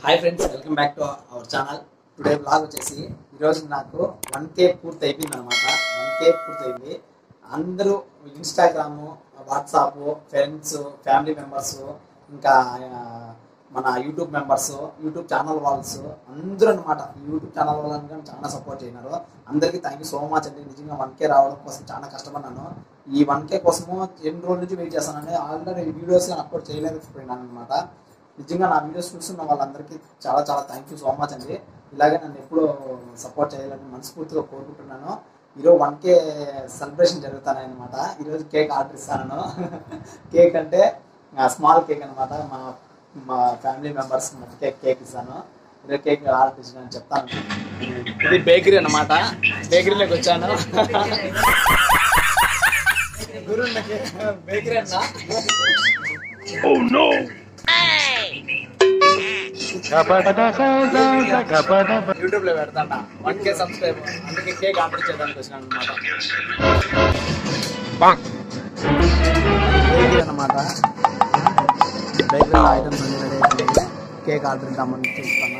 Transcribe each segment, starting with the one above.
hi friends welcome back to our channel today blog వచ్చేసి ఈరోజు నాకు వన్ కే పూర్తి అయిపోయింది అనమాట వన్ కే పూర్తి అయింది అందరూ Instagram WhatsApp friends family members ఇంకా ఆ, మన యూట్యూబ్ మెంబర్స్ యూట్యూబ్ ఛానల్ వాళ్ళస్ అందరూ అనమాట యూట్యూబ్ ఛానల్ వాళ్ళని కానీ చాలా సపోర్ట్ చేయన్నారు అందరికీ థ్యాంక్ యూ సో మచ్ అండి నిజంగా వన్ కే రావడం కోసం చాలా కష్టపడినాను ఈ వన్ కే కోసము ఎన్ని రోజుల నుంచి వెయిట్ చేస్తానండి ఆల్రెడీ వీడియోస్ అప్లోడ్ చేయలేకపోయినాను అనమాట నిజంగా నా వీడియోస్ చూస్తున్న వాళ్ళందరికీ చాలా చాలా థ్యాంక్ యూ సో మచ్ అండి ఇలాగే నన్ను ఎప్పుడూ సపోర్ట్ చేయాలని మనస్ఫూర్తిగా కోరుకుంటున్నాను ఈరోజు వన్ కే సెలబ్రేషన్ జరుగుతానని అనమాట ఈరోజు కేక్ ఆర్డర్ ఇస్తాను కేక్ అంటే స్మాల్ కేక్ అనమాట మా మా ఫ్యామిలీ మెంబర్స్ కేక్ కేక్ ఇస్తాను ఈరోజు కేక్ ఆర్డర్ ఇచ్చిన చెప్తాను ఇది బేకరీ అనమాట బేకరీలోకి వచ్చాను గురు బేకరీ అన్నా యూట్యూబ్ లో పెడతాడా వన్ కే సబ్స్క్రైబ్ అందుకే కేక్ ఆర్డర్ చేయడానికి వచ్చినాను అనమాట బేకరీ అనమాట బేకరీ ఐటమ్స్ అన్ని రెడీ అయిపోయింది కేక్ ఆర్డర్ ఇద్దామని చూస్తున్నా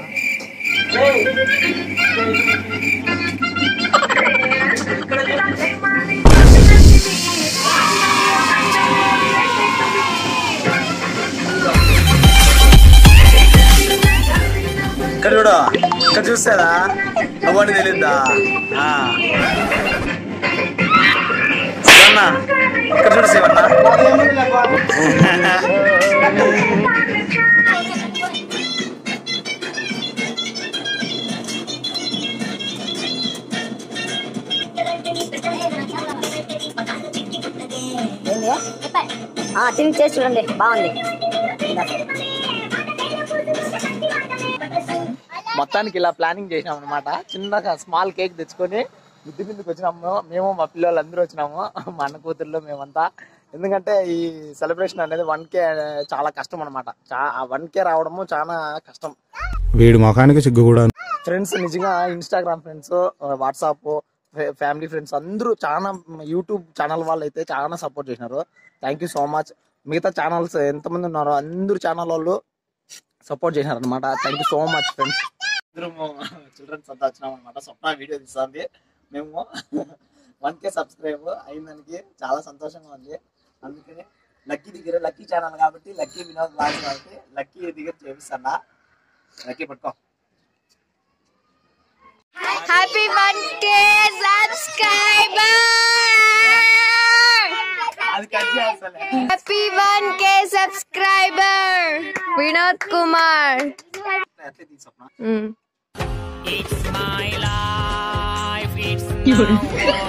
ఇక్కడ చూడు ఇక్కడ చూస్తారా అవ్వని తెలియదా శివన్న ఇక్కడ చూడు శివన్న ఏంది ఆ, టీవీ చేసి చూడండి బాగుంది మొత్తానికి ఇలా ప్లానింగ్ చేసినాం అనమాట చిన్నగా స్మాల్ కేక్ తెచ్చుకొని బుద్ధి బిందుకు వచ్చినాము మేము మా పిల్లలు అందరూ వచ్చినాము మా అన్న కూతుర్లో మేమంతా ఎందుకంటే ఈ సెలబ్రేషన్ అనేది వన్ కే చాలా కష్టం అనమాట వన్ కే రావడము చాలా కష్టం వీడి ముఖానికి సిగ్గు కూడా ఫ్రెండ్స్ నిజంగా Instagram friends WhatsApp family friends అందరూ చాలా యూట్యూబ్ ఛానల్ వాళ్ళు అయితే చాలా సపోర్ట్ చేసినారు థ్యాంక్ యూ సో మచ్ మిగతా ఛానల్స్ ఎంతమంది ఉన్నారో అందరూ ఛానల్ వాళ్ళు సపోర్ట్ చేసినారు అనమాట thank you so much friends అందరము చిల్డ్రన్స్ అంతా వచ్చినాం అనమాట స్వప్న వీడియో తీస్తుంది మేము వన్ కే సబ్స్క్రైబ్ అయిందానికి చాలా సంతోషంగా ఉంది అందుకని లక్కీ దగ్గర లక్కీ ఛానల్ కాబట్టి లక్కీ వినోద్ లాగ్ కాబట్టి లక్కీ దగ్గర చేపిస్తాను లక్కీ పట్టుకో హ్యాపీ వన్ కే సబ్స్క్రైబర్ అది కట్ చేస్తాలే happy one K subscriber Vinod Kumar అట్లే తీసప్పనా